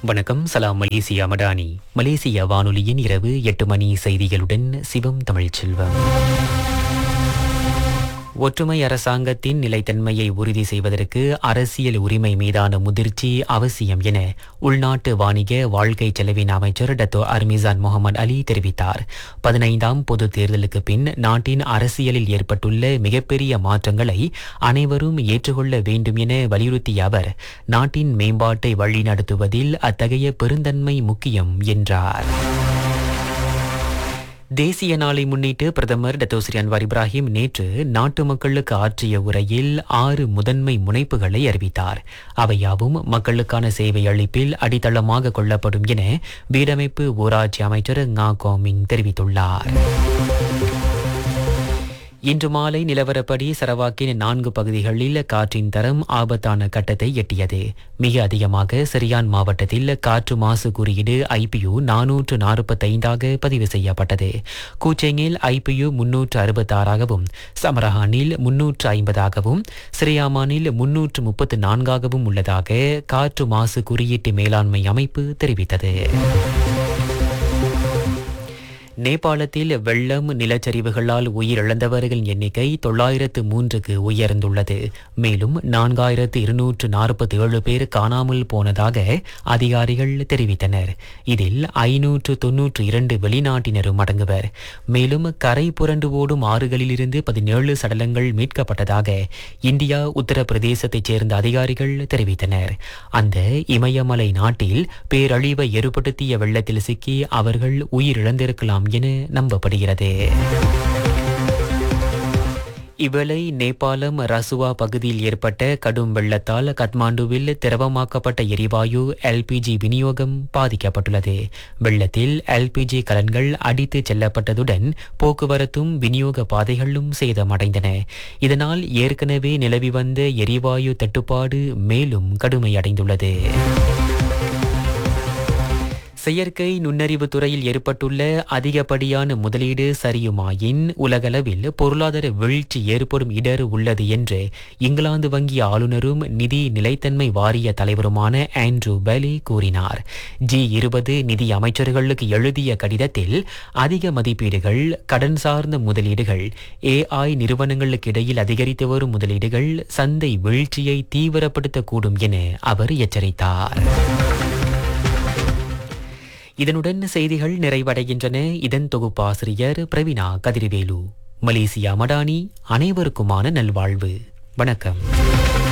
வணக்கம் சலாம் மலேசியா மடானி மலேசிய வானொலியின் இரவு எட்டு மணி செய்திகளுடன் சிவம் தமிழ்ச்செல்வம் ஒற்றுமை அரசாங்கத்தின் நிலைத்தன்மையை உறுதி செய்வதற்கு அரசியல் உரிமை மீதான முதிர்ச்சி அவசியம் என உள்நாட்டு வாணிக வாழ்க்கை செலவின் அமைச்சர் டத்தோ அர்மிசான் முகமது அலி தெரிவித்தார் பதினைந்தாம் பொது தேர்தலுக்கு பின் நாட்டின் அரசியலில் ஏற்பட்டுள்ள மிகப்பெரிய மாற்றங்களை அனைவரும் ஏற்றுக்கொள்ள வேண்டும் என வலியுறுத்திய அவர் நாட்டின் மேம்பாட்டை வழிநடத்துவதில் அத்தகைய பெருந்தன்மை முக்கியம் என்றார் தேசிய நாளை முன்னிட்டு பிரதமர் டத்தோஸ்ரீ அன்வார் இப்ராஹிம் நேற்று நாட்டு மக்களுக்கு ஆற்றிய உரையில் ஆறு முதன்மை முனைப்புகளை அறிவித்தார் அவையாவும் மக்களுக்கான சேவை அளிப்பில் அடித்தளமாக கொள்ளப்படும் என வீடமைப்பு ஊராட்சி அமைச்சர் ngா கோமிங் தெரிவித்துள்ளார் இன்று மாலை நிலவரப்படி சரவாக்கின் நான்கு பகுதிகளில் காற்றின் தரம் ஆபத்தான கட்டத்தை எட்டியது மிக அதிகமாக சரியான் மாவட்டத்தில் காற்று மாசு குறியீடு ஐபியு நானூற்று நாற்பத்தைந்தாக பதிவு செய்யப்பட்டது கூச்செங்கில் ஐபியு முன்னூற்று அறுபத்தாறாகவும் சமரஹானில் முன்னூற்று ஐம்பதாகவும் சிரியாமானில் முன்னூற்று முப்பத்து நான்காகவும் உள்ளதாக காற்று மாசு குறியீட்டு மேலாண்மை அமைப்பு தெரிவித்தது நேபாளத்தில் வெள்ளம் நிலச்சரிவுகளால் உயிரிழந்தவர்களின் எண்ணிக்கை தொள்ளாயிரத்து மூன்றுக்கு உயர்ந்துள்ளது மேலும் நான்காயிரத்து இருநூற்று நாற்பத்தி ஏழு பேர் காணாமல் போனதாக அதிகாரிகள் தெரிவித்தனர் இதில் ஐநூற்று தொன்னூற்று இரண்டு வெளிநாட்டினரும் அடங்குவர் மேலும் கரை புரண்டு ஓடும் ஆறுகளிலிருந்து பதினேழு சடலங்கள் மீட்கப்பட்டதாக இந்தியா உத்தரப்பிரதேசத்தைச் சேர்ந்த அதிகாரிகள் தெரிவித்தனர் அந்த இமயமலை நாட்டில் பேரழிவை ஏற்படுத்திய வெள்ளத்தில் சிக்கி அவர்கள் உயிரிழந்திருக்கலாம் என நம்பப்படுகிறது இவளை நேபாளம் ரசுவா பகுதியில் ஏற்பட்ட கடும் வெள்ளத்தால் கத்மாண்டுவில் திரவமாக்கப்பட்ட எரிவாயு எல்பிஜி விநியோகம் பாதிக்கப்பட்டுள்ளது வெள்ளத்தில் எல்பிஜி கலன்கள் அடித்து செல்லப்பட்டதுடன் போக்குவரத்தும் விநியோக பாதைகளும் சேதமடைந்தன இதனால் ஏற்கனவே நிலவி வந்த எரிவாயு தட்டுப்பாடு மேலும் கடுமையடைந்துள்ளது செயற்கை நுண்ணறிவு துறையில் ஏற்பட்டுள்ள அதிகப்படியான முதலீடு சரியுமாயின் உலகளவில் பொருளாதார வீழ்ச்சி ஏற்படும் இடர் உள்ளது என்று இங்கிலாந்து வங்கி ஆளுநரும் நிதி நிலைத்தன்மை வாரிய தலைவருமான ஆண்ட்ரூ பெலி கூறினார் ஜி இருபது நிதி அமைச்சர்களுக்கு எழுதிய கடிதத்தில் அதிக மதிப்பீடுகள் கடன் சார்ந்த முதலீடுகள் ஏஐ நிறுவனங்களுக்கு இடையில் அதிகரித்து வரும் முதலீடுகள் சந்தை வீழ்ச்சியை தீவிரப்படுத்தக்கூடும் என அவர் எச்சரித்தார் இதனுடன் செய்திகள் நிறைவடைகின்றன இதன் தொகுப்பாசிரியர் பிரவீனா கதிர்வேலு மலேசியா மடானி அனைவருக்குமான நல்வாழ்வு வணக்கம்